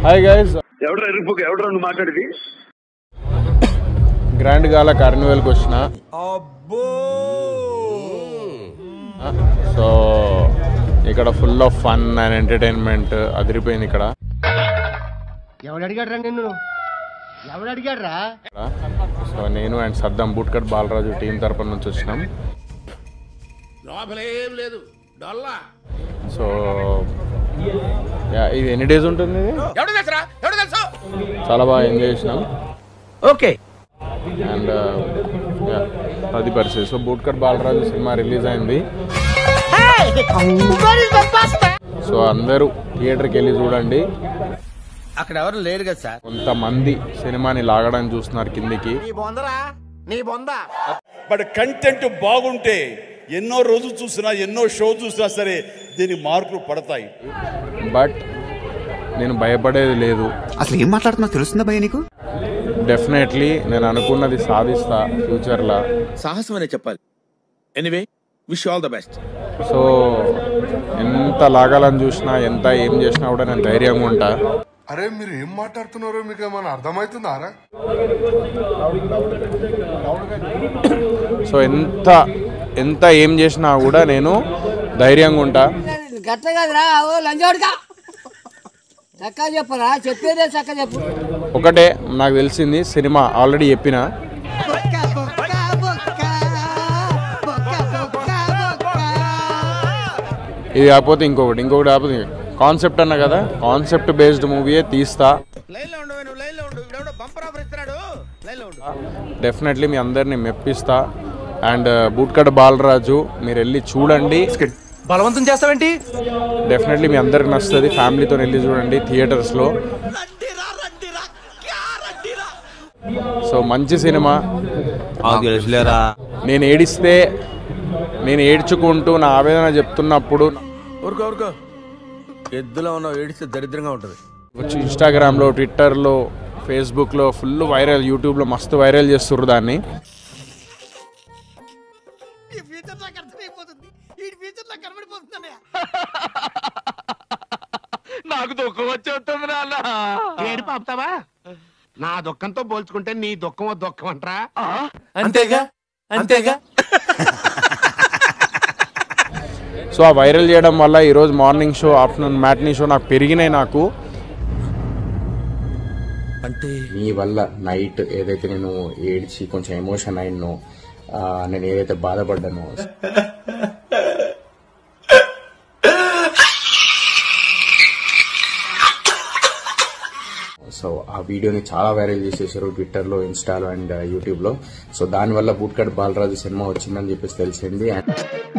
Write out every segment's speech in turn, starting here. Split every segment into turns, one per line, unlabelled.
Hi guys
ఎవడ్రా ఎరుపు ఎవడ్రా నువ్వు మాట్లాడేది
గ్రాండ్ గాల కార్నివల్కి వచ్చిన సో ఇక్కడ full of fun and entertainment అదిరిపోయింది ఇక్కడ
ఎవడు అడిగాడ్రా నిన్ను ఎవడు అడిగాడ్రా
ఇక్కడ. సో నేను and Saddam Bootcut Balaraju team తరపున నుంచి వచ్చినాం
లోపలేం లేదు డొల్లా
సో యా, ఇది ఎన్ని డేస్ ఉంటుంది ఇది
ఎవడు తెలుసురా ఎవడు తెలుసు
చాలా బాగా ఎంజాయ్ చేసినాం
ఓకే
అండ్ అది పరిస్థితి సో బూట్కట్ బాలరాజు సినిమా రిలీజ్ అయింది సో అందరూ థియేటర్కి వెళ్ళి చూడండి
అక్కడ ఎవరు లేరు కదా సార్
కొంతమంది సినిమాని లాగడానికి చూస్తున్నారు కిందికి
బట్ కంటెంట్ బాగుంటే ఎన్నో రోజులు చూసినా ఎన్నో షో చూసినా సరే దీనికి మార్కులు పడతాయి
బట్ నేను భయపడేది లేదు
అసలు ఏం మాట్లాడుతున్నా తెలుస్తుందా భయ్య నీకు
డెఫినెట్లీ నేను అనుకున్నది సాధిస్తా ఫ్యూచర్లో
సాహసం అనే చెప్పాలి anyway wish all the best
so ఎంత లాగాలని చూసినా ఎంత ఏం చేసినా కూడా నేను ధైర్యంగా ఉంటా
అరే మీరు ఏం మాట్లాడుతున్నారో మీకు ఏమైనా అర్థమవుతుందారా
సో ఎంత ఎంత ఏం చేసినా కూడా నేను ధైర్యంగా ఉంటా
గట్ల కదరా ఓ లంజోడుగా చక్కగా చెప్పరా చెప్పేదే చక్క చెప్పు
ఒకటే నాకు తెలిసింది సినిమా ఆల్రెడీ చెప్పిన ఇది కాకపోతే ఇంకొకటి ఇంకొకటి కాకపోతే కాన్సెప్ట్ అన్న కదా కాన్సెప్ట్ బేస్డ్ మూవీయే తీస్తా
లైన్ లో ఉండు నువ్వు లైన్ లో ఉండు ఇప్పుడు బంపర్ ఆఫర్ ఇస్తున్నాడు లైన్ లో ఉండు
డెఫినెట్లీ మీ అందరిని మెప్పిస్తా అండ్ బూట్కట్ బాలరాజు మీరు వెళ్ళి చూడండి
బలవంతం చేస్తావేంటి
డెఫినెట్లీ మీ అందరికి నచ్చుతుంది ఫ్యామిలీతో వెళ్ళి చూడండి థియేటర్స్లో సో మంచి సినిమా నేను ఏడిస్తే నేను ఏడ్చుకుంటూ నా ఆవేదన చెప్తున్నప్పుడు
ఊరుకో ఊరుకో ఎద్దులో ఉన్నావు ఏడిస్తే దరిద్రంగా ఉంటుంది
వచ్చి ఇన్స్టాగ్రామ్లో ట్విట్టర్లో ఫేస్బుక్లో ఫుల్ వైరల్ యూట్యూబ్లో మస్తు వైరల్ చేస్తుర్రు దాన్ని
నాకు దుఃఖం వచ్చేస్తుంది నాన్న ఏడు పాపుతావా నా దుఃఖంతో పోల్చుకుంటే నీ దుఃఖం దుఃఖం అంటరా అంతేగా అంతేగా
సో ఆ వైరల్ చేయడం వల్ల ఈరోజు morning show afternoon matinee show నాకు పెరిగినాయి నాకు
అంటే
మీ వల్ల నైట్ ఏదైతే నేను ఏడ్చి కొంచెం ఎమోషన్ అయినో ఆ, నేను ఏదైతే బాధపడ్డానో సో ఆ వీడియోని చాలా వైరల్ చేసేసారు ట్విట్టర్లో ఇన్స్టాలో అండ్ యూట్యూబ్లో సో దానివల్ల బూట్కట్ బాలరాజు సినిమా వచ్చిందని చెప్పేసి తెలిసింది అండ్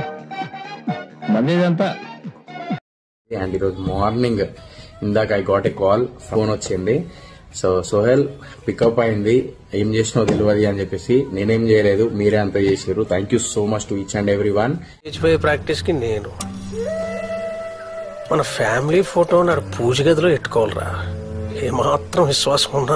అండ్ ఈరోజు మార్నింగ్ ఇందాక I got a call phone వచ్చింది సో సోహెల్ పికప్ అయింది ఏం చేసినావు తెలియదు అని చెప్పేసి నేనేం చేయలేదు మీరే అంత చేసారు thank you so much to each and every one
లేచిపోయే ప్రాక్టీస్ కి నేను మన ఫ్యామిలీ ఫోటో నాడు పూజ గదిలో పెట్టుకోవాలరా ఏమాత్రం విశ్వాసం ఉన్నా